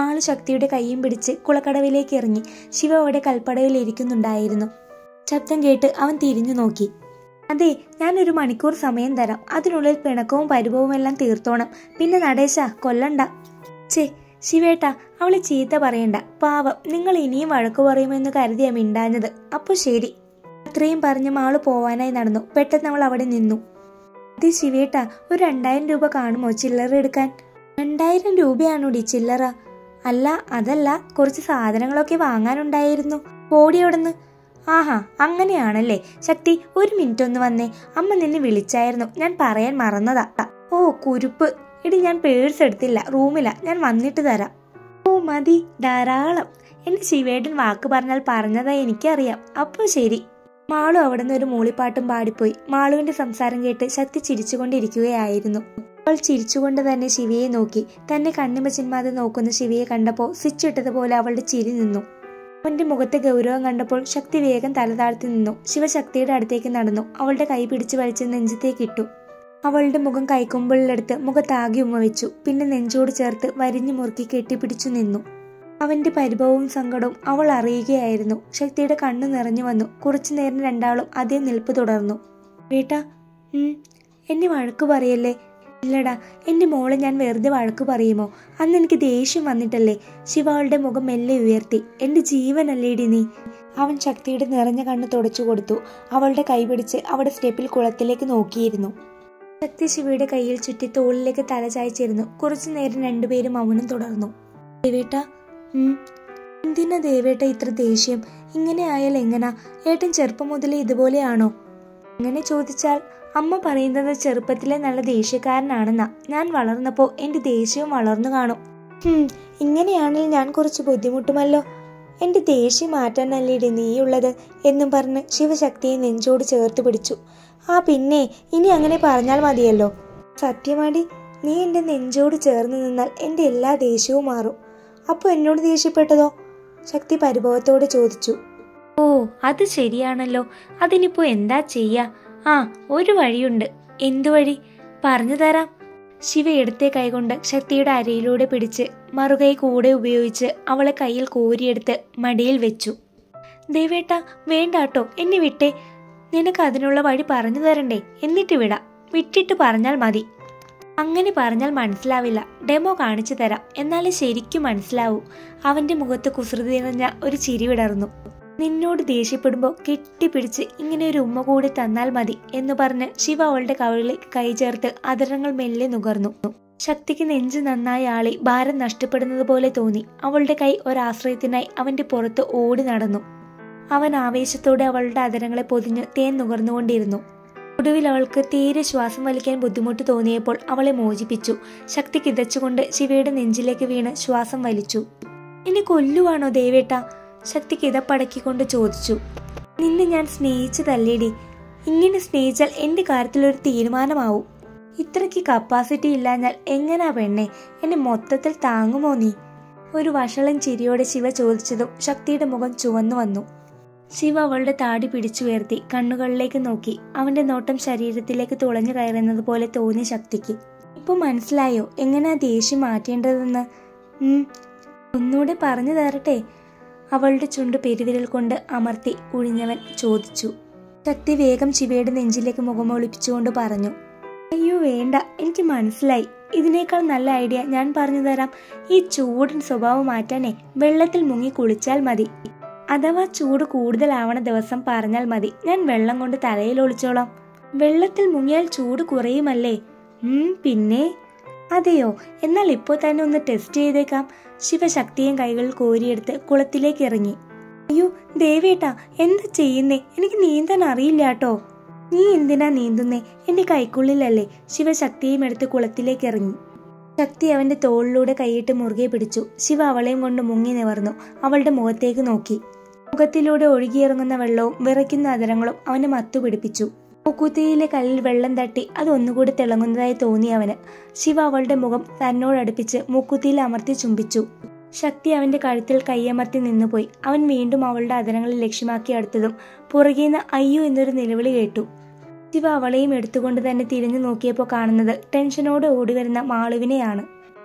മാളു ശക്തിയുടെ കൈയും പിടിച്ച് കുളക്കടവിലേക്ക് ഇറങ്ങി ശിവ അവിടെ കൽപ്പടവിൽ ഇരിക്കുന്നുണ്ടായിരുന്നു ശബ്ദം കേട്ട് അവൻ തിരിഞ്ഞു നോക്കി അതെ ഞാൻ ഒരു മണിക്കൂർ സമയം തരാം അതിനുള്ളിൽ പിണക്കവും പരിഭവവും എല്ലാം തീർത്തോണം പിന്നെ നടേശ കൊല്ലണ്ട ചേ ശിവേട്ട അവളെ ചീത്ത പറയണ്ട പാവം നിങ്ങൾ ഇനിയും വഴക്കു പറയുമെന്ന് കരുതിയാ മിണ്ടാഞ്ഞത് അപ്പൊ ശരി അത്രയും പറഞ്ഞ് മാള് പോവാനായി നടന്നു പെട്ടെന്ന് അവൾ അവിടെ നിന്നു അതെ ശിവേട്ട ഒരു രണ്ടായിരം രൂപ കാണുമോ ചില്ലറ എടുക്കാൻ രണ്ടായിരം രൂപയാണോടി ചില്ലറ അല്ല അതല്ല കുറച്ച് സാധനങ്ങളൊക്കെ വാങ്ങാനുണ്ടായിരുന്നു ഓടി അവിടുന്ന് ആഹാ അങ്ങനെയാണല്ലേ ശക്തി ഒരു മിനിറ്റ് ഒന്ന് വന്നേ അമ്മ നിന്നെ വിളിച്ചായിരുന്നു ഞാൻ പറയാൻ മറന്നതാ ഓ കുരുപ്പ് എടി ഞാൻ പേഴ്സ് എടുത്തില്ല റൂമില ഞാൻ വന്നിട്ട് തരാം ഓ മതി ധാരാളം എന്റെ ശിവേട്ടൻ വാക്ക് പറഞ്ഞാൽ പറഞ്ഞതാ എനിക്കറിയാം അപ്പോൾ ശരി മാളു അവിടുന്ന് ഒരു മൂളിപ്പാട്ടും പാടിപ്പോയി മാളുവിന്റെ സംസാരം കേട്ട് ശക്തി ചിരിച്ചുകൊണ്ടിരിക്കുകയായിരുന്നു അവൾ ചിരിച്ചുകൊണ്ട് തന്നെ ശിവയെ നോക്കി തന്നെ കണ്ണിമ ചിന്മാതെ നോക്കുന്ന ശിവയെ കണ്ടപ്പോൾ സ്വിച്ച് ഇട്ടതുപോലെ അവളുടെ ചിരി നിന്നു അവന്റെ മുഖത്തെ ഗൗരവം കണ്ടപ്പോൾ ശക്തി വേഗം തലതാഴ്ത്തി നിന്നു ശിവശക്തിയുടെ അടുത്തേക്ക് നടന്നു അവളുടെ കൈ പിടിച്ചു വലിച്ച് നെഞ്ചത്തേക്ക് ഇട്ടു അവളുടെ മുഖം കൈക്കുമ്പിളിലെടുത്ത് മുഖത്താകെ ഉമ്മ വെച്ചു പിന്നെ നെഞ്ചോട് ചേർത്ത് വരിഞ്ഞു മുറുക്കി കെട്ടിപ്പിടിച്ചു നിന്നു അവന്റെ പരിഭവവും സങ്കടവും അവൾ അറിയുകയായിരുന്നു ശക്തിയുടെ കണ്ണു നിറഞ്ഞു വന്നു കുറച്ചു നേരം രണ്ടാളും അതേ നിൽപ്പ് തുടർന്നു വേട്ടാ ഉം എന്നെ വഴക്കു പറയല്ലേ ഇല്ലടാ എന്റെ മോളെ ഞാൻ വെറുതെ വഴക്കു പറയുമോ അന്ന് എനിക്ക് ദേഷ്യം വന്നിട്ടല്ലേ ശിവ അവളുടെ മുഖം മെല്ലെ ഉയർത്തി എന്റെ ജീവനല്ലേടി നീ അവൻ ശക്തിയുടെ നിറഞ്ഞ കണ്ണ് തുടച്ചു കൊടുത്തു അവളുടെ കൈ പിടിച്ച് അവിടെ സ്റ്റെപ്പിൽ കുളത്തിലേക്ക് നോക്കിയിരുന്നു ശക്തി ശിവയുടെ കയ്യിൽ ചുറ്റി തോളിലേക്ക് തല ചായച്ചിരുന്നു കുറച്ചു നേരം രണ്ടുപേരും മൗനം തുടർന്നു ദേവേട്ട ഉം എന്തിനാ ദേവേട്ട ഇത്ര ദേഷ്യം ഇങ്ങനെ ആയാൽ എങ്ങനാ ഏട്ടൻ ചെറുപ്പം മുതലേ ഇതുപോലെയാണോ അങ്ങനെ ചോദിച്ചാൽ അമ്മ പറയുന്നത് ചെറുപ്പത്തിലെ നല്ല ദേഷ്യക്കാരനാണെന്നാ ഞാൻ വളർന്നപ്പോ എന്റെ ദേഷ്യവും വളർന്നു കാണും ഹും ഇങ്ങനെയാണെങ്കിൽ ഞാൻ കുറച്ച് ബുദ്ധിമുട്ടുമല്ലോ എന്റെ ദേഷ്യം മാറ്റാനല്ലേടി നീയുള്ളത് എന്നും പറഞ്ഞ് ശിവശക്തിയെ നെഞ്ചോട് ചേർത്ത് പിടിച്ചു ആ പിന്നെ ഇനി അങ്ങനെ പറഞ്ഞാൽ മതിയല്ലോ സത്യമാടി നീ എന്റെ നെഞ്ചോട് ചേർന്ന് നിന്നാൽ എന്റെ എല്ലാ ദേഷ്യവും മാറും അപ്പൊ എന്നോട് ദേഷ്യപ്പെട്ടതോ ശക്തി പരിഭവത്തോടെ ചോദിച്ചു ഓ അത് ശരിയാണല്ലോ അതിനിപ്പോ എന്താ ചെയ്യാ ആ ഒരു വഴിയുണ്ട് എന്തു വഴി പറഞ്ഞു തരാം ശിവ ഇടത്തെ കൈകൊണ്ട് ശക്തിയുടെ അരയിലൂടെ പിടിച്ച് മറുകൈ കൂടെ ഉപയോഗിച്ച് അവളെ കയ്യിൽ കോരിയെടുത്ത് മടിയിൽ വെച്ചു ദേവേട്ട വേണ്ടാട്ടോ എന്നെ വിട്ടേ നിനക്ക് അതിനുള്ള വഴി പറഞ്ഞു തരണ്ടേ എന്നിട്ട് വിടാം വിട്ടിട്ട് പറഞ്ഞാൽ മതി അങ്ങനെ പറഞ്ഞാൽ മനസ്സിലാവില്ല ഡെമോ കാണിച്ചു തരാം എന്നാലേ ശരിക്കും മനസ്സിലാവൂ അവന്റെ മുഖത്ത് കുസൃതി നിറഞ്ഞ ഒരു ചിരി വിടർന്നു നിന്നോട് ദേഷ്യപ്പെടുമ്പോൾ കെട്ടിപ്പിടിച്ച് ഇങ്ങനെ ഒരു ഉമ്മ കൂടി തന്നാൽ മതി എന്ന് പറഞ്ഞ് ശിവ അവളുടെ കവിളിൽ കൈ ചേർത്ത് അതരങ്ങൾ മെല്ലെ നുകർന്നു ശക്തിക്ക് നെഞ്ച് നന്നായി ആളി ഭാരം നഷ്ടപ്പെടുന്നത് പോലെ തോന്നി അവളുടെ കൈ ഒരാശ്രയത്തിനായി അവന്റെ പുറത്ത് ഓടി നടന്നു അവൻ ആവേശത്തോടെ അവളുടെ അതരങ്ങളെ പൊതിഞ്ഞ് തേൻ നുകർന്നുകൊണ്ടിരുന്നു ഒടുവിൽ അവൾക്ക് തീരെ ശ്വാസം വലിക്കാൻ ബുദ്ധിമുട്ട് തോന്നിയപ്പോൾ അവളെ മോചിപ്പിച്ചു ശക്തി കിതച്ചുകൊണ്ട് ശിവയുടെ നെഞ്ചിലേക്ക് വീണ് ശ്വാസം വലിച്ചു എന്നെ കൊല്ലുവാണോ ദേവേട്ട ശക്തി കിതപ്പടക്കിക്കൊണ്ട് ചോദിച്ചു നിന്നെ ഞാൻ സ്നേഹിച്ചതല്ലേടി ഇങ്ങനെ സ്നേഹിച്ചാൽ എന്റെ കാര്യത്തിൽ ഒരു തീരുമാനമാവും ഇത്രയ്ക്ക് കപ്പാസിറ്റി ഇല്ലാഞ്ഞാൽ എങ്ങനാ പെണ്ണെ എന്നെ മൊത്തത്തിൽ താങ്ങുമോ നീ ഒരു വഷളൻ ചിരിയോടെ ശിവ ചോദിച്ചതും ശക്തിയുടെ മുഖം ചുവന്നു വന്നു ശിവ അവളുടെ താടി പിടിച്ചുയർത്തി കണ്ണുകളിലേക്ക് നോക്കി അവന്റെ നോട്ടം ശരീരത്തിലേക്ക് തുളഞ്ഞു കയറുന്നത് പോലെ തോന്നി ശക്തിക്ക് ഇപ്പൊ മനസ്സിലായോ എങ്ങനെയാ ദേഷ്യം മാറ്റേണ്ടതെന്ന് ഉം ഒന്നുകൂടെ പറഞ്ഞു തരട്ടെ അവളുടെ ചുണ്ട് പെരുവിരൽ കൊണ്ട് അമർത്തി ഉഴിഞ്ഞവൻ ചോദിച്ചു ശക്തി വേഗം ശിവയുടെ നെഞ്ചിലേക്ക് മുഖമൊളിപ്പിച്ചുകൊണ്ട് പറഞ്ഞു അയ്യോ വേണ്ട എനിക്ക് മനസ്സിലായി ഇതിനേക്കാൾ നല്ല ഐഡിയ ഞാൻ പറഞ്ഞു തരാം ഈ ചൂടൻ സ്വഭാവം മാറ്റാനേ വെള്ളത്തിൽ മുങ്ങി കുളിച്ചാൽ മതി അഥവാ ചൂട് കൂടുതലാവണ ദിവസം പറഞ്ഞാൽ മതി ഞാൻ വെള്ളം കൊണ്ട് തലയിൽ ഒളിച്ചോളാം വെള്ളത്തിൽ മുങ്ങിയാൽ ചൂട് കുറയുമല്ലേ ഉം പിന്നെ അതെയോ എന്നാൽ ഇപ്പോൾ തന്നെ ഒന്ന് ടെസ്റ്റ് ചെയ്തേക്കാം ശിവശക്തിയും കൈകൾ കോരിയെടുത്ത് കുളത്തിലേക്ക് ഇറങ്ങി അയ്യോ ദേവേട്ടാ എന്താ ചെയ്യുന്നേ എനിക്ക് നീന്താൻ അറിയില്ല കേട്ടോ നീ എന്തിനാ നീന്തുന്നേ എന്റെ കൈക്കുള്ളിലല്ലേ ശിവശക്തിയും എടുത്ത് കുളത്തിലേക്ക് ഇറങ്ങി ശക്തി അവന്റെ തോളിലൂടെ കൈയിട്ട് മുറുകെ പിടിച്ചു ശിവ അവളെയും കൊണ്ട് മുങ്ങി നിവർന്നു അവളുടെ മുഖത്തേക്ക് നോക്കി മുഖത്തിലൂടെ ഒഴുകിയിറങ്ങുന്ന വെള്ളവും വിറയ്ക്കുന്ന അതരങ്ങളും അവനെ മത്തു പിടിപ്പിച്ചു മുക്കുത്തിയിലെ കല്ലിൽ വെള്ളം തട്ടി അത് ഒന്നുകൂടി തിളങ്ങുന്നതായി തോന്നി അവന് ശിവ അവളുടെ മുഖം തന്നോടടുപ്പിച്ച് മൂക്കുത്തിയിൽ അമർത്തി ചുംബിച്ചു ശക്തി അവന്റെ കഴുത്തിൽ കൈയമർത്തി നിന്നുപോയി അവൻ വീണ്ടും അവളുടെ അതരങ്ങളിൽ ലക്ഷ്യമാക്കി അടുത്തതും പുറകേന്ന് അയ്യോ എന്നൊരു നിലവിളി കേട്ടു ശിവ അവളെയും എടുത്തുകൊണ്ട് തന്നെ തിരിഞ്ഞു നോക്കിയപ്പോൾ കാണുന്നത് ടെൻഷനോടെ ഓടിവരുന്ന മാളുവിനെയാണ്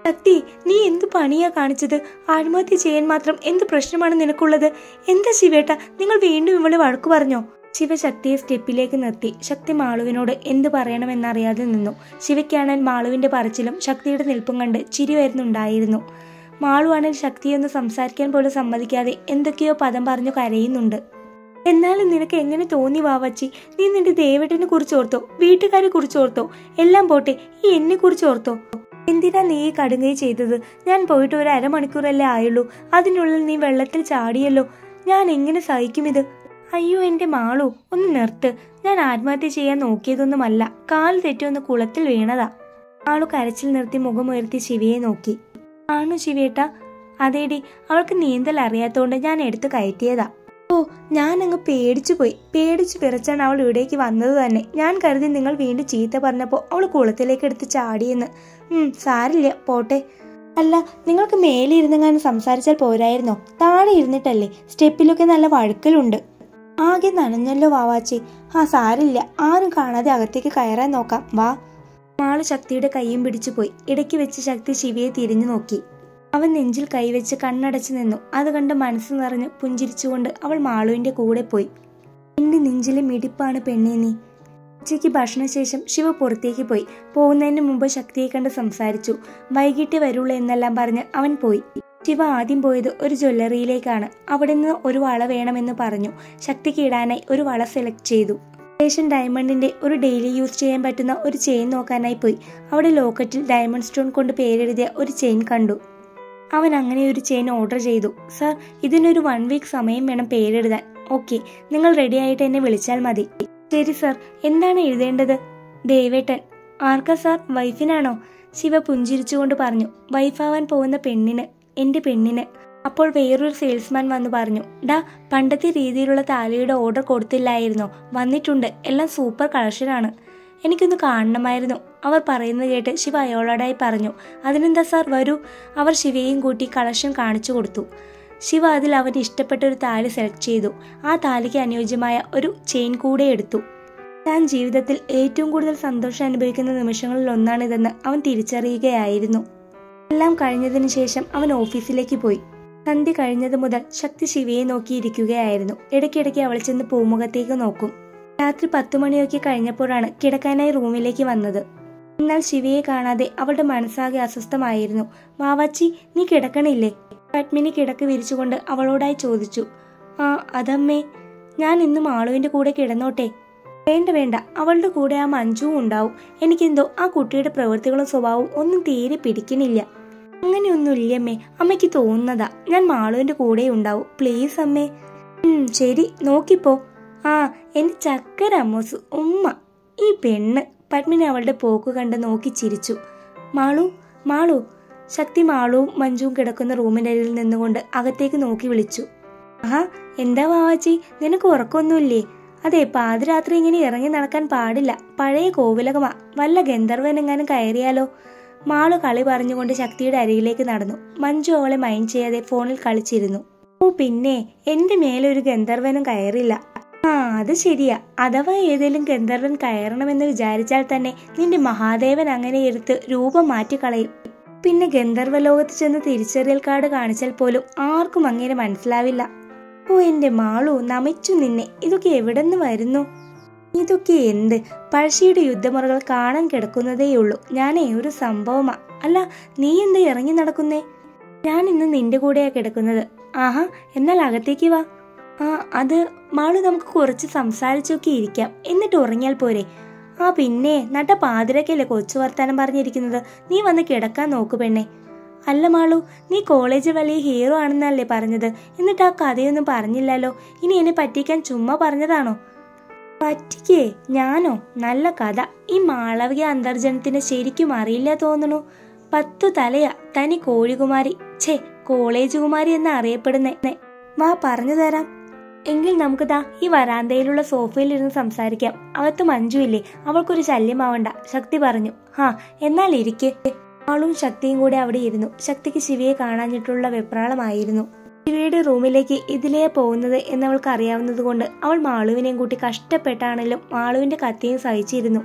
ശക്തി നീ എന്ത് പണിയാ കാണിച്ചത് ആത്മഹത്യ ചെയ്യാൻ മാത്രം എന്ത് പ്രശ്നമാണ് നിനക്കുള്ളത് എന്താ ശിവേട്ട നിങ്ങൾ വീണ്ടും ഇവളെ വഴക്കു പറഞ്ഞോ ശിവ ശക്തിയെ സ്റ്റെപ്പിലേക്ക് നിർത്തി ശക്തി മാളുവിനോട് എന്ത് പറയണമെന്നറിയാതെ നിന്നു ശിവയ്ക്കാണെങ്കിൽ മാളുവിന്റെ പറച്ചിലും ശക്തിയുടെ നിൽപ്പും കണ്ട് ചിരി വരുന്നുണ്ടായിരുന്നു മാളുവാണെങ്കിൽ ശക്തിയൊന്ന് സംസാരിക്കാൻ പോലും സമ്മതിക്കാതെ എന്തൊക്കെയോ പദം പറഞ്ഞു കരയുന്നുണ്ട് എന്നാലും നിനക്ക് എങ്ങനെ തോന്നി വാവച്ചി നീ നിന്റെ ദേവേട്ടനെ കുറിച്ച് ഓർത്തോ വീട്ടുകാരെ കുറിച്ച് ഓർത്തോ എല്ലാം പോട്ടെ ഈ എന്നെ കുറിച്ച് ഓർത്തോ എന്തിനാ നീ ഈ കടുങ്ങി ചെയ്തത് ഞാൻ പോയിട്ട് ഒരു അരമണിക്കൂറല്ലേ ആയുള്ളൂ അതിനുള്ളിൽ നീ വെള്ളത്തിൽ ചാടിയല്ലോ ഞാൻ എങ്ങനെ സഹിക്കും ഇത് അയ്യോ എന്റെ മാളു ഒന്ന് നിർത്ത് ഞാൻ ആത്മഹത്യ ചെയ്യാൻ നോക്കിയതൊന്നുമല്ല കാൽ തെറ്റി ഒന്ന് കുളത്തിൽ വീണതാ മാളു കരച്ചിൽ നിർത്തി മുഖമുയർത്തി ശിവയെ നോക്കി ആണു ശിവേട്ട അതേടി അവൾക്ക് നീന്തൽ അറിയാത്തോണ്ട് ഞാൻ എടുത്തു കയറ്റിയതാ ഓ ഞാൻ അങ്ങ് പേടിച്ചു പോയി പേടിച്ചു വിറച്ചാണ് അവൾ ഇവിടേക്ക് വന്നത് തന്നെ ഞാൻ കരുതി നിങ്ങൾ വീണ്ടും ചീത്ത പറഞ്ഞപ്പോൾ അവൾ കുളത്തിലേക്ക് എടുത്ത് ചാടിയെന്ന് ഉം സാരില്ല പോട്ടെ അല്ല നിങ്ങൾക്ക് മേലെ ഇരുന്നെങ്ങാനും സംസാരിച്ചാൽ പോരായിരുന്നോ താഴെ ഇരുന്നിട്ടല്ലേ സ്റ്റെപ്പിലൊക്കെ നല്ല വഴുക്കലുണ്ട് ആകെ നനഞ്ഞല്ലോ വാവാച്ചി ആ സാരില്ല ആരും കാണാതെ അകത്തേക്ക് കയറാൻ നോക്കാം വാ മാള് ശക്തിയുടെ കൈയും പിടിച്ചു പോയി ഇടയ്ക്ക് വെച്ച് ശക്തി ശിവയെ തിരിഞ്ഞു നോക്കി അവൻ നെഞ്ചിൽ കൈവച്ച് കണ്ണടച്ചു നിന്നു അത് കണ്ട് മനസ്സ് നിറഞ്ഞ് പുഞ്ചിരിച്ചുകൊണ്ട് അവൾ മാളുവിന്റെ കൂടെ പോയി എന്റെ നെഞ്ചിലെ മിടിപ്പാണ് പെണ്ണേ നീ ഉച്ചയ്ക്ക് ഭക്ഷണശേഷം ശിവ പുറത്തേക്ക് പോയി പോകുന്നതിന് മുമ്പ് ശക്തിയെ കണ്ട് സംസാരിച്ചു വൈകിട്ട് വരുള്ളൂ എന്നെല്ലാം പറഞ്ഞ് അവൻ പോയി ശിവ ആദ്യം പോയത് ഒരു ജ്വല്ലറിയിലേക്കാണ് അവിടെ നിന്ന് ഒരു വള വേണമെന്ന് പറഞ്ഞു ശക്തിക്ക് ഇടാനായി ഒരു വള സെലക്ട് ചെയ്തു ശേഷം ഡയമണ്ടിന്റെ ഒരു ഡെയിലി യൂസ് ചെയ്യാൻ പറ്റുന്ന ഒരു ചെയിൻ നോക്കാനായി പോയി അവിടെ ലോക്കറ്റിൽ ഡയമണ്ട് സ്റ്റോൺ കൊണ്ട് പേരെഴുതിയ ഒരു ചെയിൻ കണ്ടു അവൻ അങ്ങനെ ഒരു ചെയിൻ ഓർഡർ ചെയ്തു സർ ഇതിനൊരു വൺ വീക്ക് സമയം വേണം പേരെഴുതാൻ ഓക്കെ നിങ്ങൾ റെഡി ആയിട്ട് എന്നെ വിളിച്ചാൽ മതി ശരി സർ എന്താണ് എഴുതേണ്ടത് ദേവേട്ടൻ ആർക്കാ സാർ വൈഫിനാണോ ശിവ പുഞ്ചിരിച്ചുകൊണ്ട് പറഞ്ഞു വൈഫാവാൻ പോകുന്ന പെണ്ണിന് എന്റെ പെണ്ണിന് അപ്പോൾ വേറൊരു സെയിൽസ്മാൻ വന്നു പറഞ്ഞു ഡാ പണ്ടത്തെ രീതിയിലുള്ള താലിയുടെ ഓർഡർ കൊടുത്തില്ലായിരുന്നോ വന്നിട്ടുണ്ട് എല്ലാം സൂപ്പർ കളക്ഷനാണ് എനിക്കൊന്ന് കാണണമായിരുന്നു അവർ പറയുന്നത് കേട്ട് ശിവ അയോളോടായി പറഞ്ഞു അതിനെന്താ സാർ വരൂ അവർ ശിവയെയും കൂട്ടി കളക്ഷൻ കാണിച്ചു കൊടുത്തു ശിവ അതിൽ അവന് ഇഷ്ടപ്പെട്ട ഒരു താലി സെലക്ട് ചെയ്തു ആ താലിക്ക് അനുയോജ്യമായ ഒരു ചെയിൻ കൂടെ എടുത്തു താൻ ജീവിതത്തിൽ ഏറ്റവും കൂടുതൽ സന്തോഷം അനുഭവിക്കുന്ന നിമിഷങ്ങളിൽ ഒന്നാണിതെന്ന് അവൻ തിരിച്ചറിയുകയായിരുന്നു എല്ലാം കഴിഞ്ഞതിന് ശേഷം അവൻ ഓഫീസിലേക്ക് പോയി സന്ധ്യ കഴിഞ്ഞത് മുതൽ ശക്തി ശിവയെ നോക്കിയിരിക്കുകയായിരുന്നു ഇടയ്ക്കിടയ്ക്ക് അവൾ ചെന്ന് പൂമുഖത്തേക്ക് നോക്കും രാത്രി പത്തു മണിയൊക്കെ കഴിഞ്ഞപ്പോഴാണ് കിടക്കാനായി റൂമിലേക്ക് വന്നത് എന്നാൽ ശിവയെ കാണാതെ അവളുടെ മനസ്സാകെ അസ്വസ്ഥമായിരുന്നു വാവാച്ചി നീ കിടക്കണില്ലേ പത്മിനി കിടക്ക് വിരിച്ചുകൊണ്ട് അവളോടായി ചോദിച്ചു ആ അതമ്മേ ഞാൻ ഇന്നും ആളുവിന്റെ കൂടെ കിടന്നോട്ടെ വേണ്ട വേണ്ട അവളുടെ കൂടെ ആ മഞ്ജുവും ഉണ്ടാവും എനിക്കെന്തോ ആ കുട്ടിയുടെ പ്രവൃത്തികളും സ്വഭാവവും ഒന്നും തീരെ പിടിക്കണില്ല അങ്ങനെയൊന്നുമില്ല അമ്മേ അമ്മയ്ക്ക് തോന്നുന്നതാ ഞാൻ മാളുവിന്റെ കൂടെ ഉണ്ടാവും പ്ലീസ് അമ്മേ ഉം ശരി നോക്കിപ്പോ ആ എന്റെ ചക്കര അമ്മോസ് ഉമ്മ ഈ പെണ്ണ് പത്മിനി അവളുടെ പോക്ക് കണ്ട് നോക്കി ചിരിച്ചു മാളു മാളു ശക്തി മാളുവും മഞ്ജുവും കിടക്കുന്ന റൂമിന്റെ അരികിൽ നിന്നുകൊണ്ട് അകത്തേക്ക് നോക്കി വിളിച്ചു ആഹാ എന്താ വാവാച്ചി നിനക്ക് ഉറക്കമൊന്നുമില്ലേ അതെ പാതിരാത്രി ഇങ്ങനെ ഇറങ്ങി നടക്കാൻ പാടില്ല പഴയ കോവിലകമാ വല്ല ഗന്ധർവനെങ്ങാനും കയറിയാലോ മാളു കളി പറഞ്ഞുകൊണ്ട് ശക്തിയുടെ അരികിലേക്ക് നടന്നു മഞ്ജു അവളെ മൈൻഡ് ചെയ്യാതെ ഫോണിൽ കളിച്ചിരുന്നു ഓ പിന്നെ എന്റെ മേലെ ഒരു ഗന്ധർവനും കയറില്ല ആ അത് ശരിയാ അഥവാ ഏതെങ്കിലും ഗന്ധർവൻ കയറണമെന്ന് വിചാരിച്ചാൽ തന്നെ നിന്റെ മഹാദേവൻ അങ്ങനെ എടുത്ത് രൂപം മാറ്റിക്കളയും പിന്നെ ഗന്ധർവ ലോകത്ത് ചെന്ന് തിരിച്ചറിയൽ കാർഡ് കാണിച്ചാൽ പോലും ആർക്കും അങ്ങനെ മനസ്സിലാവില്ല ഓ എന്റെ മാളു നമിച്ചു നിന്നെ ഇതൊക്കെ എവിടെന്ന് വരുന്നു ഇതൊക്കെ എന്ത് പഴശ്ശിയുടെ യുദ്ധമുറകൾ കാണാൻ കിടക്കുന്നതേയുള്ളൂ ഞാനേ ഒരു സംഭവമാ അല്ല നീ എന്താ ഇറങ്ങി നടക്കുന്നേ ഞാൻ ഇന്ന് നിന്റെ കൂടെയാ കിടക്കുന്നത് ആഹാ എന്നാൽ അകത്തേക്ക് വാ ആ അത് മാളു നമുക്ക് കുറച്ച് സംസാരിച്ചൊക്കെ ഇരിക്കാം എന്നിട്ട് ഉറങ്ങിയാൽ പോരെ ആ പിന്നെ നട്ട പാതിരക്കല്ലേ കൊച്ചു വർത്താനം പറഞ്ഞിരിക്കുന്നത് നീ വന്ന് കിടക്കാൻ നോക്കു പെണ്ണെ അല്ല മാളു നീ കോളേജിൽ വലിയ ഹീറോ ആണെന്നല്ലേ പറഞ്ഞത് എന്നിട്ട് ആ കഥയൊന്നും പറഞ്ഞില്ലല്ലോ ഇനി എന്നെ പറ്റിക്കാൻ ചുമ്മാ പറഞ്ഞതാണോ പറ്റിക്കേ ഞാനോ നല്ല കഥ ഈ മാളവിക അന്തർജനത്തിന് ശരിക്കും അറിയില്ല തോന്നുന്നു പത്തു തലയാ തനി കോഴികുമാരി ഛേ കോളേജ് കുമാരി എന്ന് അറിയപ്പെടുന്നേ വാ പറഞ്ഞു തരാം എങ്കിൽ നമുക്ക് ദാ ഈ വരാന്തയിലുള്ള സോഫയിൽ ഇരുന്ന് സംസാരിക്കാം അകത്ത് മഞ്ജു ഇല്ലേ അവൾക്കൊരു ശല്യമാവണ്ട ശക്തി പറഞ്ഞു ഹാ എന്നാൽ ഇരിക്കെ ആളും ശക്തിയും കൂടെ അവിടെ ഇരുന്നു ശക്തിക്ക് ശിവയെ കാണാഞ്ഞിട്ടുള്ള വെപ്രാളമായിരുന്നു ശിവയുടെ റൂമിലേക്ക് ഇതിലേ പോകുന്നത് എന്നവൾക്ക് അറിയാവുന്നത് കൊണ്ട് അവൾ മാളുവിനെയും കൂട്ടി കഷ്ടപ്പെട്ടാണെങ്കിലും മാളുവിന്റെ കത്തിയും സഹിച്ചിരുന്നു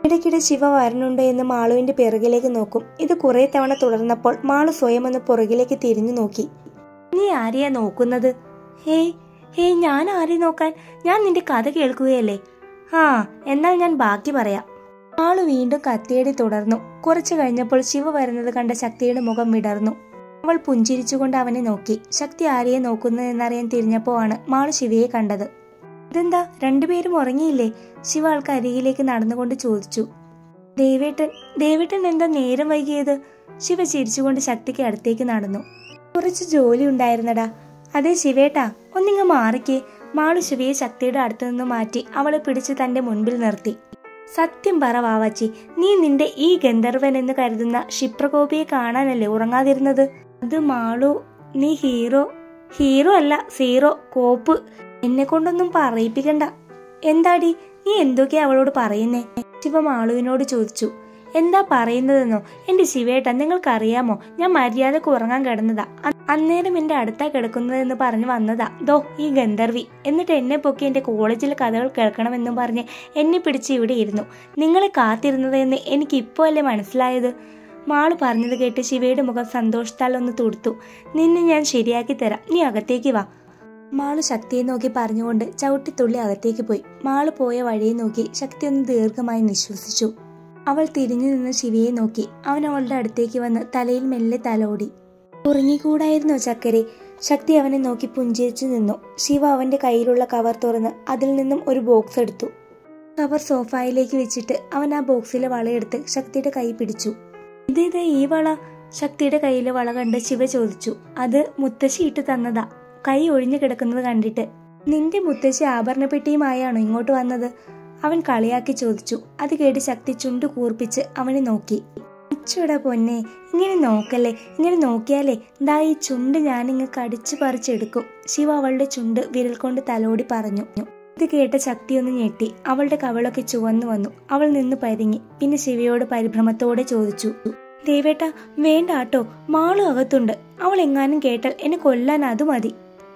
ഇടയ്ക്കിടെ ശിവ വരണുണ്ടോ എന്ന് മാളുവിന്റെ പിറകിലേക്ക് നോക്കും ഇത് കുറെ തവണ തുടർന്നപ്പോൾ മാളു സ്വയം ഒന്ന് പുറകിലേക്ക് തിരിഞ്ഞു നോക്കി നീ ആരെയാ നോക്കുന്നത് ഹേയ് ഹേയ് ഞാൻ ആരെ നോക്കാൻ ഞാൻ നിന്റെ കഥ കേൾക്കുകയല്ലേ ആ എന്നാൽ ഞാൻ ബാക്കി പറയാം ആള് വീണ്ടും കത്തിയടി തുടർന്നു കുറച്ചു കഴിഞ്ഞപ്പോൾ ശിവ വരുന്നത് കണ്ട ശക്തിയുടെ മുഖം വിടർന്നു അവൾ പുഞ്ചിരിച്ചുകൊണ്ട് അവനെ നോക്കി ശക്തി ആരെയെ നോക്കുന്നതെന്നറിയാൻ തിരിഞ്ഞപ്പോ ആണ് മാളു ശിവയെ കണ്ടത് ഇതെന്താ രണ്ടുപേരും ഉറങ്ങിയില്ലേ ശിവ ആൾക്ക് അരികിലേക്ക് നടന്നുകൊണ്ട് ചോദിച്ചു ദേവേട്ടൻ ദേവേട്ടൻ എന്താ നേരം വൈകിയത് ശിവ ചിരിച്ചുകൊണ്ട് ശക്തിക്ക് അടുത്തേക്ക് നടന്നു കുറച്ച് ജോലി ഉണ്ടായിരുന്നടാ അതെ ശിവേട്ടാ ഒന്നിങ്ങ് മാറിക്കേ മാളു ശിവയെ ശക്തിയുടെ അടുത്തു നിന്ന് മാറ്റി അവളെ പിടിച്ച് തന്റെ മുൻപിൽ നിർത്തി സത്യം പറ വാവാച്ചി നീ നിന്റെ ഈ ഗന്ധർവൻ എന്ന് കരുതുന്ന ക്ഷിപ്രകോപിയെ കാണാനല്ലേ ഉറങ്ങാതിരുന്നത് അത് മാളു നീ ഹീറോ ഹീറോ അല്ല സീറോ കോപ്പ് എന്നെ കൊണ്ടൊന്നും പറയിപ്പിക്കണ്ട എന്താടി നീ എന്തൊക്കെയാ അവളോട് പറയുന്നേ ശിവ മാളുവിനോട് ചോദിച്ചു എന്താ പറയുന്നതെന്നോ എന്റെ ശിവേട്ട നിങ്ങൾക്കറിയാമോ ഞാൻ മര്യാദക്ക് ഉറങ്ങാൻ കിടന്നതാ അ- അന്നേരം എന്റെ അടുത്താ കിടക്കുന്നതെന്ന് പറഞ്ഞു വന്നതാ ദോ ഈ ഗന്ധർവി എന്നിട്ട് എന്നെ പൊക്കി എന്റെ കോളേജിലെ കഥകൾ കേൾക്കണമെന്നും പറഞ്ഞ് എന്നെ പിടിച്ച് ഇവിടെ ഇരുന്നു നിങ്ങളെ കാത്തിരുന്നതെന്ന് എനിക്ക് ഇപ്പോൾ അല്ലേ മനസ്സിലായത് മാള് പറഞ്ഞത് കേട്ട് ശിവയുടെ മുഖം സന്തോഷത്താൽ ഒന്ന് തുടുത്തു നിന്നെ ഞാൻ ശരിയാക്കി തരാം നീ അകത്തേക്ക് വാ മാള് ശക്തിയെ നോക്കി പറഞ്ഞുകൊണ്ട് ചവിട്ടിത്തുള്ളി അകത്തേക്ക് പോയി മാള് പോയ വഴിയെ നോക്കി ശക്തി ഒന്ന് ദീർഘമായി നിശ്വസിച്ചു അവൾ തിരിഞ്ഞു നിന്ന് ശിവയെ നോക്കി അവൻ അവളുടെ അടുത്തേക്ക് വന്ന് തലയിൽ മെല്ലെ തലോടി ഉറങ്ങിക്കൂടായിരുന്നോ ചക്കരെ ശക്തി അവനെ നോക്കി പുഞ്ചിരിച്ചു നിന്നു ശിവ അവന്റെ കയ്യിലുള്ള കവർ തുറന്ന് അതിൽ നിന്നും ഒരു ബോക്സ് എടുത്തു കവർ സോഫായിലേക്ക് വെച്ചിട്ട് അവൻ ആ ബോക്സിലെ വളയെടുത്ത് ശക്തിയുടെ കൈ പിടിച്ചു ഇതേതാ ഈ വള ശക്തിയുടെ കയ്യിലെ വള കണ്ട് ശിവ ചോദിച്ചു അത് മുത്തശ്ശി ഇട്ട് തന്നതാ കൈ ഒഴിഞ്ഞു കിടക്കുന്നത് കണ്ടിട്ട് നിന്റെ മുത്തശ്ശി ആഭരണപ്പെട്ടിയുമായാണോ ഇങ്ങോട്ട് വന്നത് അവൻ കളിയാക്കി ചോദിച്ചു അത് കേട്ട് ശക്തി ചുണ്ടു കൂർപ്പിച്ച് അവനെ നോക്കി അച്ചുടാ പൊന്നെ ഇങ്ങനെ നോക്കല്ലേ ഇങ്ങനെ നോക്കിയാലേ ദാ ഈ ചുണ്ട് ഞാനിങ്ങ് കടിച്ചു പറിച്ചെടുക്കും ശിവ അവളുടെ ചുണ്ട് വിരൽ കൊണ്ട് തലോടി പറഞ്ഞു ഇത് കേട്ട ശക്തി ഒന്ന് ഞെട്ടി അവളുടെ കവളൊക്കെ ചുവന്നു വന്നു അവൾ നിന്ന് പരിങ്ങി പിന്നെ ശിവയോട് പരിഭ്രമത്തോടെ ചോദിച്ചു ദേവേട്ട വേണ്ട ആട്ടോ മാളു അകത്തുണ്ട് അവൾ എങ്ങാനും കേട്ടാൽ എന്നെ കൊല്ലാൻ അത് മതി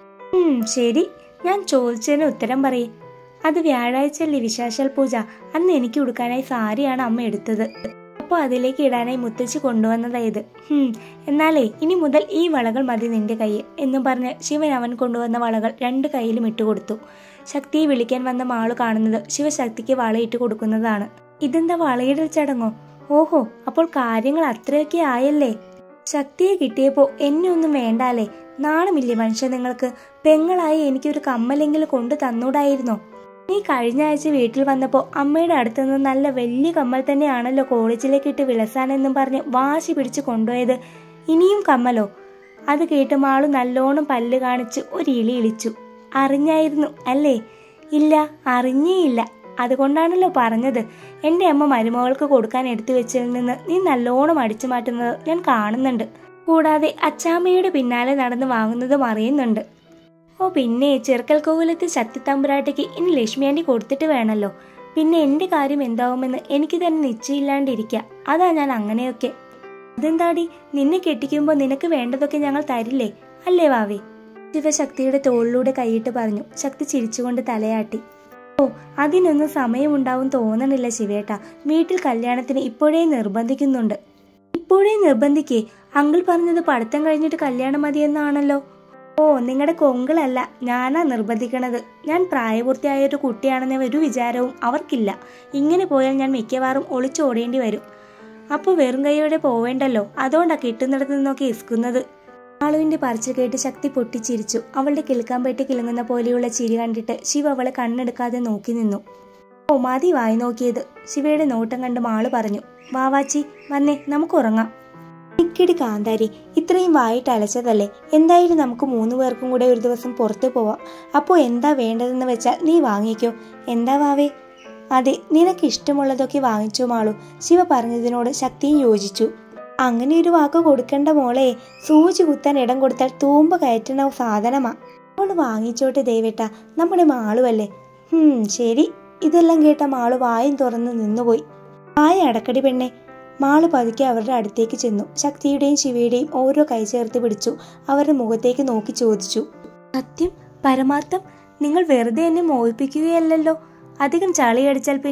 ഉം ശരി ഞാൻ ചോദിച്ചതിന് ഉത്തരം പറയേ അത് വ്യാഴാഴ്ചയല്ലേ വിശാശൽ പൂജ അന്ന് എനിക്ക് ഉടുക്കാനായി സാരിയാണ് അമ്മ എടുത്തത് അപ്പൊ അതിലേക്ക് ഇടാനായി മുത്തച്ഛി കൊണ്ടുവന്നതായത് ഹും എന്നാലേ ഇനി മുതൽ ഈ വളകൾ മതി നിന്റെ കയ്യിൽ എന്നും പറഞ്ഞ് ശിവൻ അവൻ കൊണ്ടുവന്ന വളകൾ രണ്ട് കൈയിലും ഇട്ടുകൊടുത്തു ശക്തിയെ വിളിക്കാൻ വന്ന മാളു കാണുന്നത് ശിവശക്തിക്ക് വളയിട്ട് കൊടുക്കുന്നതാണ് ഇതെന്താ വളയിടൽ ചടങ്ങോ ഓഹോ അപ്പോൾ കാര്യങ്ങൾ അത്രയൊക്കെ ആയല്ലേ ശക്തിയെ കിട്ടിയപ്പോ എന്നെ ഒന്നും വേണ്ടാലേ നാണമില്ലേ മനുഷ്യ നിങ്ങൾക്ക് പെങ്ങളായി എനിക്കൊരു കമ്മലെങ്കിലും കൊണ്ടു തന്നൂടായിരുന്നോ നീ കഴിഞ്ഞ ആഴ്ച വീട്ടിൽ വന്നപ്പോ അമ്മയുടെ അടുത്ത് നിന്ന് നല്ല വലിയ കമ്മൽ തന്നെയാണല്ലോ കോളേജിലേക്ക് ഇട്ട് വിളസാനെന്നും പറഞ്ഞ് വാശി പിടിച്ച് കൊണ്ടുപോയത് ഇനിയും കമ്മലോ അത് കേട്ട് മാളു നല്ലോണം പല്ല് കാണിച്ച് ഒരു ഇളി ഇളിച്ചു അറിഞ്ഞായിരുന്നു അല്ലേ ഇല്ല അറിഞ്ഞേയില്ല അതുകൊണ്ടാണല്ലോ പറഞ്ഞത് എൻ്റെ അമ്മ മരുമകൾക്ക് കൊടുക്കാൻ എടുത്തു വെച്ചതിൽ നിന്ന് നീ നല്ലോണം അടിച്ചു മാറ്റുന്നത് ഞാൻ കാണുന്നുണ്ട് കൂടാതെ അച്ചാമ്മയുടെ പിന്നാലെ നടന്ന് വാങ്ങുന്നതും അറിയുന്നുണ്ട് ഓ പിന്നെ ചെറുക്കൽ കോവിലത്തിൽ ശക്തിത്തമ്പുരാട്ടിക്ക് ഇനി ലക്ഷ്മി ആൻറ്റി കൊടുത്തിട്ട് വേണമല്ലോ പിന്നെ എൻ്റെ കാര്യം എന്താവുമെന്ന് എനിക്ക് തന്നെ നിശ്ചയില്ലാണ്ടിരിക്കുക അതാ ഞാൻ അങ്ങനെയൊക്കെ അതെന്താടി നിന്നെ കെട്ടിക്കുമ്പോൾ നിനക്ക് വേണ്ടതൊക്കെ ഞങ്ങൾ തരില്ലേ അല്ലേ വാവേ ശിവശക്തിയുടെ തോളിലൂടെ കൈയിട്ട് പറഞ്ഞു ശക്തി ചിരിച്ചുകൊണ്ട് തലയാട്ടി ഓ അതിനൊന്നും സമയമുണ്ടാവും തോന്നണില്ല ശിവേട്ട വീട്ടിൽ കല്യാണത്തിന് ഇപ്പോഴേ നിർബന്ധിക്കുന്നുണ്ട് ഇപ്പോഴേ നിർബന്ധിക്കേ അങ്കിൾ പറഞ്ഞത് പഠിത്തം കഴിഞ്ഞിട്ട് കല്യാണം മതിയെന്നാണല്ലോ ഓ നിങ്ങളുടെ കൊങ്കിളല്ല ഞാനാ നിർബന്ധിക്കണത് ഞാൻ പ്രായപൂർത്തിയായ ഒരു കുട്ടിയാണെന്ന ഒരു വിചാരവും അവർക്കില്ല ഇങ്ങനെ പോയാൽ ഞാൻ മിക്കവാറും ഒളിച്ചോടേണ്ടി വരും അപ്പോൾ വെറും കൈയോടെ പോവേണ്ടല്ലോ അതുകൊണ്ടാ കിട്ടുന്നിടത്ത് നിന്നൊക്കെ ഇസ്കുന്നത് ആളുവിന്റെ പറച്ചിൽ കേട്ട് ശക്തി പൊട്ടിച്ചിരിച്ചു അവളുടെ കിളുക്കാൻ പെട്ടി കിളുങ്ങുന്ന പോലെയുള്ള ചിരി കണ്ടിട്ട് ശിവ അവളെ കണ്ണെടുക്കാതെ നോക്കി നിന്നു ഓ മതി വായി നോക്കിയത് ശിവയുടെ നോട്ടം കണ്ട് മാള് പറഞ്ഞു വാവാച്ചി വന്നേ നമുക്ക് ഉറങ്ങാം നിക്കടി കാന്താരി ഇത്രയും വായിട്ട് അലച്ചതല്ലേ എന്തായാലും നമുക്ക് മൂന്ന് പേർക്കും കൂടെ ഒരു ദിവസം പുറത്തു പോവാം അപ്പോൾ എന്താ വേണ്ടതെന്ന് വെച്ചാൽ നീ വാങ്ങിക്കോ എന്താ വാവേ അതെ നിനക്ക് ഇഷ്ടമുള്ളതൊക്കെ വാങ്ങിച്ചോ മാളു ശിവ പറഞ്ഞതിനോട് ശക്തിയും യോജിച്ചു അങ്ങനെ ഒരു വാക്ക് കൊടുക്കണ്ട മോളെ സൂചി കുത്താൻ ഇടം കൊടുത്താൽ തൂമ്പ കയറ്റണ സാധനമാ അവള് വാങ്ങിച്ചോട്ടെ ദേവേട്ട നമ്മുടെ മാളുവല്ലേ ഹും ശരി ഇതെല്ലാം കേട്ട മാളു വായും തുറന്ന് നിന്നുപോയി വായ അടക്കടി പെണ്ണെ മാള് പതുക്കെ അവരുടെ അടുത്തേക്ക് ചെന്നു ശക്തിയുടെയും ശിവയുടെയും ഓരോ കൈ ചേർത്ത് പിടിച്ചു അവരുടെ മുഖത്തേക്ക് നോക്കി ചോദിച്ചു സത്യം പരമാർത്ഥം നിങ്ങൾ വെറുതെ എന്നെ മോഹിപ്പിക്കുകയല്ലല്ലോ അധികം ചളി അടിച്ചാൽ പിന്നെ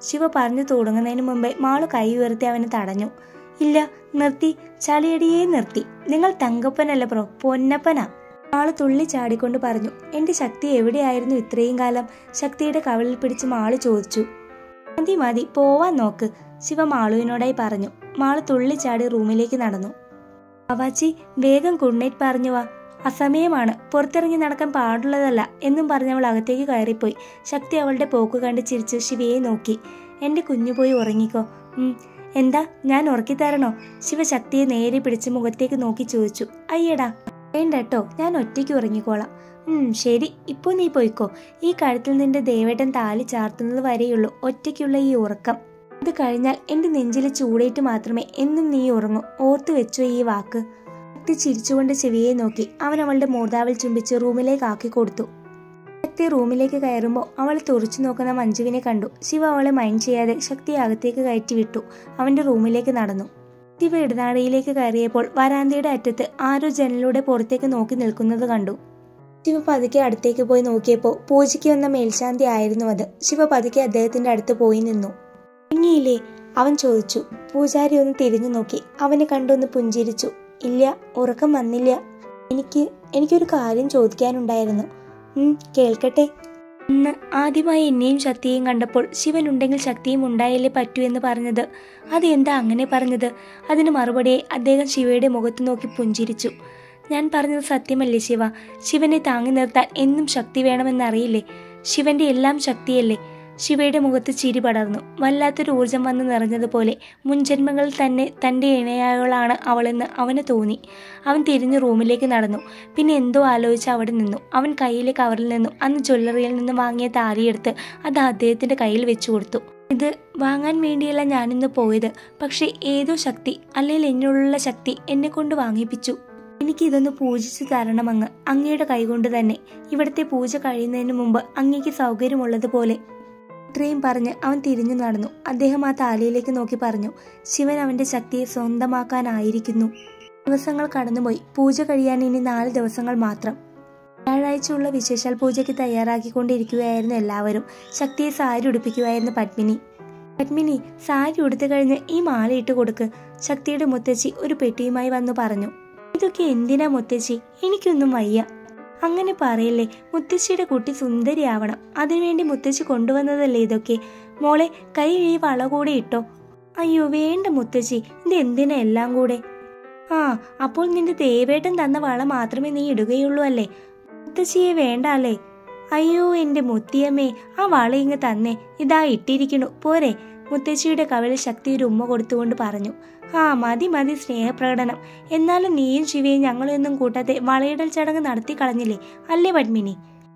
ശിവ പറഞ്ഞു തുടങ്ങുന്നതിന് മുമ്പേ മാളു കൈ ഉയർത്തി അവനെ തടഞ്ഞു ഇല്ല നിർത്തി ചളിയടിയേ നിർത്തി നിങ്ങൾ തങ്കപ്പനല്ല ബ്രോ പൊന്നപ്പനാ മാള് തുള്ളി ചാടിക്കൊണ്ട് പറഞ്ഞു എന്റെ ശക്തി എവിടെയായിരുന്നു ഇത്രയും കാലം ശക്തിയുടെ കവളിൽ പിടിച്ച് മാള് ചോദിച്ചു മതി മതി പോവാൻ നോക്ക് ശിവ മാളുവിനോടായി പറഞ്ഞു മാള് തുള്ളി ചാടി റൂമിലേക്ക് നടന്നു അവാച്ചി വേഗം ഗുഡ് നൈറ്റ് പറഞ്ഞു വാ അസമയമാണ് പുറത്തിറങ്ങി നടക്കാൻ പാടുള്ളതല്ല എന്നും പറഞ്ഞവൾ അകത്തേക്ക് കയറിപ്പോയി ശക്തി അവളുടെ പോക്ക് കണ്ട് ചിരിച്ച് ശിവയെ നോക്കി എന്റെ കുഞ്ഞു പോയി ഉറങ്ങിക്കോ ഉം എന്താ ഞാൻ ഉറക്കിത്തരണോ ശിവ ശക്തിയെ നേരെ പിടിച്ച് മുഖത്തേക്ക് നോക്കി ചോദിച്ചു അയ്യടാ വേണ്ട കേട്ടോ ഞാൻ ഒറ്റയ്ക്ക് ഉറങ്ങിക്കോളാം ഉം ശരി ഇപ്പോ നീ പോയിക്കോ ഈ കഴുത്തിൽ നിന്റെ ദേവേട്ടൻ താലി ചാർത്തുന്നത് വരെയുള്ളൂ ഒറ്റയ്ക്കുള്ള ഈ ഉറക്കം ഇത് കഴിഞ്ഞാൽ എന്റെ നെഞ്ചിലെ ചൂടേറ്റ് മാത്രമേ എന്നും നീ ഉറങ്ങൂ ഓർത്തു വെച്ചോ ഈ വാക്ക് ശക്തി ചിരിച്ചുകൊണ്ട് ചെവിയെ നോക്കി അവൻ അവളുടെ മൂർധാവിൽ ചുംബിച്ച് റൂമിലേക്ക് ആക്കി കൊടുത്തു ശക്തി റൂമിലേക്ക് കയറുമ്പോൾ അവൾ തുറച്ചു നോക്കുന്ന മഞ്ജുവിനെ കണ്ടു ശിവ അവളെ മൈൻഡ് ചെയ്യാതെ ശക്തിയെ അകത്തേക്ക് കയറ്റി വിട്ടു അവന്റെ റൂമിലേക്ക് നടന്നു ശിവ ഇടനാഴിയിലേക്ക് കയറിയപ്പോൾ വരാന്തയുടെ അറ്റത്ത് ആരോ ജനലിലൂടെ പുറത്തേക്ക് നോക്കി നിൽക്കുന്നത് കണ്ടു ശിവ പതുക്കെ അടുത്തേക്ക് പോയി നോക്കിയപ്പോൾ പൂജയ്ക്ക് വന്ന മേൽശാന്തി ആയിരുന്നു അത് ശിവ പതുക്കെ അദ്ദേഹത്തിന്റെ അടുത്ത് പോയി നിന്നു ഇനിയില്ലേ അവൻ ചോദിച്ചു പൂജാരി ഒന്ന് തിരിഞ്ഞു നോക്കി അവനെ കണ്ടൊന്ന് പുഞ്ചിരിച്ചു ഇല്ല ഉറക്കം വന്നില്ല എനിക്ക് എനിക്കൊരു കാര്യം ചോദിക്കാനുണ്ടായിരുന്നു ഉം കേൾക്കട്ടെ ഇന്ന് ആദ്യമായി എന്നെയും ശക്തിയെയും കണ്ടപ്പോൾ ശിവൻ ഉണ്ടെങ്കിൽ ശക്തിയും ഉണ്ടായാലേ പറ്റൂ എന്ന് പറഞ്ഞത് അത് എന്താ അങ്ങനെ പറഞ്ഞത് അതിന് മറുപടിയായി അദ്ദേഹം ശിവയുടെ മുഖത്ത് നോക്കി പുഞ്ചിരിച്ചു ഞാൻ പറഞ്ഞത് സത്യമല്ലേ ശിവ ശിവനെ താങ്ങി നിർത്താൻ എന്നും ശക്തി വേണമെന്നറിയില്ലേ ശിവന്റെ എല്ലാം ശക്തിയല്ലേ ശിവയുടെ മുഖത്ത് ചിരി പടർന്നു വല്ലാത്തൊരു ഊർജം വന്ന് നിറഞ്ഞതുപോലെ മുൻജന്മങ്ങളിൽ തന്നെ തൻ്റെ ഇണയായവളാണ് അവളെന്ന് അവന് തോന്നി അവൻ തിരിഞ്ഞ് റൂമിലേക്ക് നടന്നു പിന്നെ എന്തോ ആലോചിച്ച് അവിടെ നിന്നു അവൻ കയ്യിലെ കവറിൽ നിന്നും അന്ന് ജ്വല്ലറിയിൽ നിന്നും വാങ്ങിയ താലിയെടുത്ത് അത് അദ്ദേഹത്തിന്റെ കയ്യിൽ വെച്ചു കൊടുത്തു ഇത് വാങ്ങാൻ വേണ്ടിയല്ല ഞാനിന്ന് പോയത് പക്ഷേ ഏതോ ശക്തി അല്ലെങ്കിൽ എന്നിലുള്ള ശക്തി എന്നെ കൊണ്ട് വാങ്ങിപ്പിച്ചു എനിക്ക് ഇതൊന്ന് പൂജിച്ചു തരണമങ്ങ് അങ്ങയുടെ കൈകൊണ്ട് തന്നെ ഇവിടുത്തെ പൂജ കഴിയുന്നതിന് മുമ്പ് അങ്ങേക്ക് സൗകര്യമുള്ളതുപോലെ ഇത്രയും പറഞ്ഞ് അവൻ തിരിഞ്ഞു നടന്നു അദ്ദേഹം ആ താലിയിലേക്ക് നോക്കി പറഞ്ഞു ശിവൻ അവന്റെ ശക്തിയെ സ്വന്തമാക്കാനായിരിക്കുന്നു ദിവസങ്ങൾ കടന്നുപോയി പൂജ കഴിയാൻ ഇനി നാല് ദിവസങ്ങൾ മാത്രം വ്യാഴാഴ്ചയുള്ള വിശേഷാൽ പൂജയ്ക്ക് തയ്യാറാക്കിക്കൊണ്ടിരിക്കുകയായിരുന്നു എല്ലാവരും ശക്തിയെ സാരി ഉടുപ്പിക്കുമായിരുന്നു പത്മിനി പത്മിനി സാരി ഉടുത്തു കഴിഞ്ഞ് ഈ മാലയിട്ട് കൊടുക്ക് ശക്തിയുടെ മുത്തശ്ശി ഒരു പെട്ടിയുമായി വന്നു പറഞ്ഞു ഇതൊക്കെ എന്തിനാ മുത്തശ്ശി എനിക്കൊന്നും വയ്യ അങ്ങനെ പറയല്ലേ മുത്തശ്ശിയുടെ കുട്ടി സുന്ദരിയാവണം അതിനുവേണ്ടി മുത്തശ്ശി കൊണ്ടുവന്നതല്ലേ ഇതൊക്കെ മോളെ കൈ ഈ വള കൂടെ ഇട്ടോ അയ്യോ വേണ്ട മുത്തശ്ശി ഇത് എന്തിനാ എല്ലാം കൂടെ ആ അപ്പോൾ നിന്റെ ദേവേട്ടൻ തന്ന വള മാത്രമേ നീ ഇടുകയുള്ളൂ അല്ലേ മുത്തശ്ശിയെ വേണ്ട അല്ലേ അയ്യോ എന്റെ മുത്തിയമ്മേ ആ വള ഇങ്ങ് തന്നെ ഇതാ ഇട്ടിരിക്കണു പോരെ മുത്തശ്ശിയുടെ കവിളിൽ ശക്തി ഒരു ഉമ്മ കൊടുത്തുകൊണ്ട് പറഞ്ഞു ആ മതി മതി സ്നേഹപ്രകടനം എന്നാലും നീയും ശിവയും ഞങ്ങളൊന്നും കൂട്ടാതെ വളയിടൽ ചടങ്ങ് നടത്തി കളഞ്ഞില്ലേ അല്ലേ പത്മിനി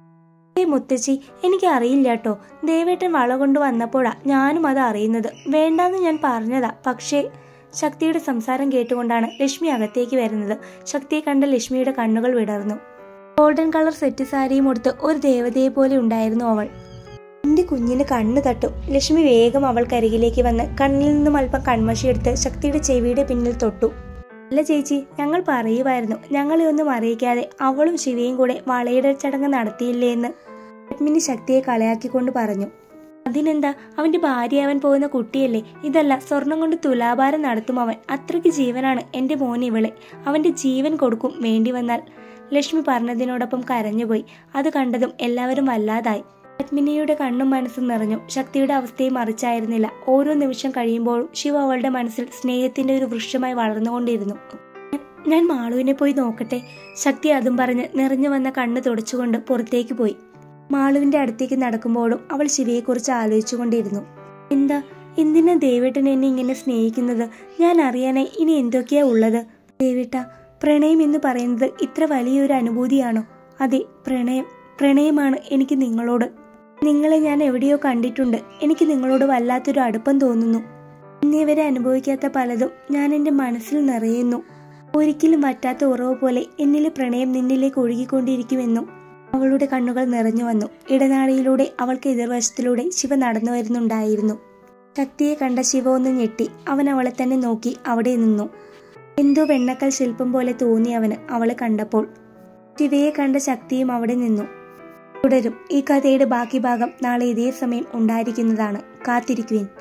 ഏ മുത്തശ്ശി എനിക്ക് അറിയില്ല കേട്ടോ ദേവേട്ടൻ വള കൊണ്ട് വന്നപ്പോഴാ ഞാനും അത് അറിയുന്നത് വേണ്ടാന്ന് ഞാൻ പറഞ്ഞതാ പക്ഷേ ശക്തിയുടെ സംസാരം കേട്ടുകൊണ്ടാണ് ലക്ഷ്മി അകത്തേക്ക് വരുന്നത് ശക്തിയെ കണ്ട ലക്ഷ്മിയുടെ കണ്ണുകൾ വിടർന്നു ഗോൾഡൻ കളർ സെറ്റ് സാരിയും ഉടുത്ത് ഒരു ദേവതയെ പോലെ ഉണ്ടായിരുന്നു അവൾ എന്റെ കുഞ്ഞിന് കണ്ണ് തട്ടും ലക്ഷ്മി വേഗം അവൾക്കരികിലേക്ക് വന്ന് കണ്ണിൽ നിന്നും അല്പം കൺമഷിയെടുത്ത് ശക്തിയുടെ ചെവിയുടെ പിന്നിൽ തൊട്ടു അല്ല ചേച്ചി ഞങ്ങൾ പറയുമായിരുന്നു ഞങ്ങളെ ഒന്നും അറിയിക്കാതെ അവളും ശിവയും കൂടെ വളയിടൽ ചടങ്ങ് നടത്തിയില്ലേ എന്ന് പത്മിനി ശക്തിയെ കളയാക്കിക്കൊണ്ട് പറഞ്ഞു അതിനെന്താ അവന്റെ ഭാര്യയാവാൻ പോകുന്ന കുട്ടിയല്ലേ ഇതല്ല സ്വർണം കൊണ്ട് തുലാഭാരം നടത്തും അവൻ അത്രയ്ക്ക് ജീവനാണ് എന്റെ മോൻ ഇവളെ അവന്റെ ജീവൻ കൊടുക്കും വേണ്ടി വന്നാൽ ലക്ഷ്മി പറഞ്ഞതിനോടൊപ്പം കരഞ്ഞുപോയി അത് കണ്ടതും എല്ലാവരും വല്ലാതായി പത്മിനിയുടെ കണ്ണും മനസ്സും നിറഞ്ഞു ശക്തിയുടെ അവസ്ഥയും മറിച്ചായിരുന്നില്ല ഓരോ നിമിഷം കഴിയുമ്പോഴും ശിവ അവളുടെ മനസ്സിൽ സ്നേഹത്തിന്റെ ഒരു വൃക്ഷമായി വളർന്നുകൊണ്ടിരുന്നു ഞാൻ മാളുവിനെ പോയി നോക്കട്ടെ ശക്തി അതും പറഞ്ഞ് നിറഞ്ഞു വന്ന കണ്ണ് തുടച്ചുകൊണ്ട് പുറത്തേക്ക് പോയി മാളുവിന്റെ അടുത്തേക്ക് നടക്കുമ്പോഴും അവൾ ശിവയെക്കുറിച്ച് ആലോചിച്ചുകൊണ്ടിരുന്നു എന്താ എന്തിനാ ദേവേട്ടൻ എന്നെ ഇങ്ങനെ സ്നേഹിക്കുന്നത് ഞാൻ അറിയാനായി ഇനി എന്തൊക്കെയാ ഉള്ളത് ദേവേട്ട പ്രണയം എന്ന് പറയുന്നത് ഇത്ര വലിയൊരു അനുഭൂതിയാണോ അതെ പ്രണയം പ്രണയമാണ് എനിക്ക് നിങ്ങളോട് നിങ്ങളെ ഞാൻ എവിടെയോ കണ്ടിട്ടുണ്ട് എനിക്ക് നിങ്ങളോട് വല്ലാത്തൊരു അടുപ്പം തോന്നുന്നു ഇന്നേവരെ അനുഭവിക്കാത്ത പലതും ഞാൻ എൻ്റെ മനസ്സിൽ നിറയുന്നു ഒരിക്കലും വറ്റാത്ത ഉറവ് പോലെ എന്നിലെ പ്രണയം നിന്നിലേക്ക് ഒഴുകിക്കൊണ്ടിരിക്കുമെന്നും അവളുടെ കണ്ണുകൾ നിറഞ്ഞു വന്നു ഇടനാഴിയിലൂടെ അവൾക്ക് എതിർവശത്തിലൂടെ ശിവ നടന്നു വരുന്നുണ്ടായിരുന്നു ശക്തിയെ കണ്ട ശിവ ഒന്ന് ഞെട്ടി അവൻ അവളെ തന്നെ നോക്കി അവിടെ നിന്നു എന്തോ വെണ്ണക്കൽ ശില്പം പോലെ തോന്നി അവന് അവളെ കണ്ടപ്പോൾ ശിവയെ കണ്ട ശക്തിയും അവിടെ നിന്നു തുടരും ഈ കഥയുടെ ബാക്കി ഭാഗം നാളെ ഇതേ സമയം ഉണ്ടായിരിക്കുന്നതാണ് കാത്തിരിക്കുവിൻ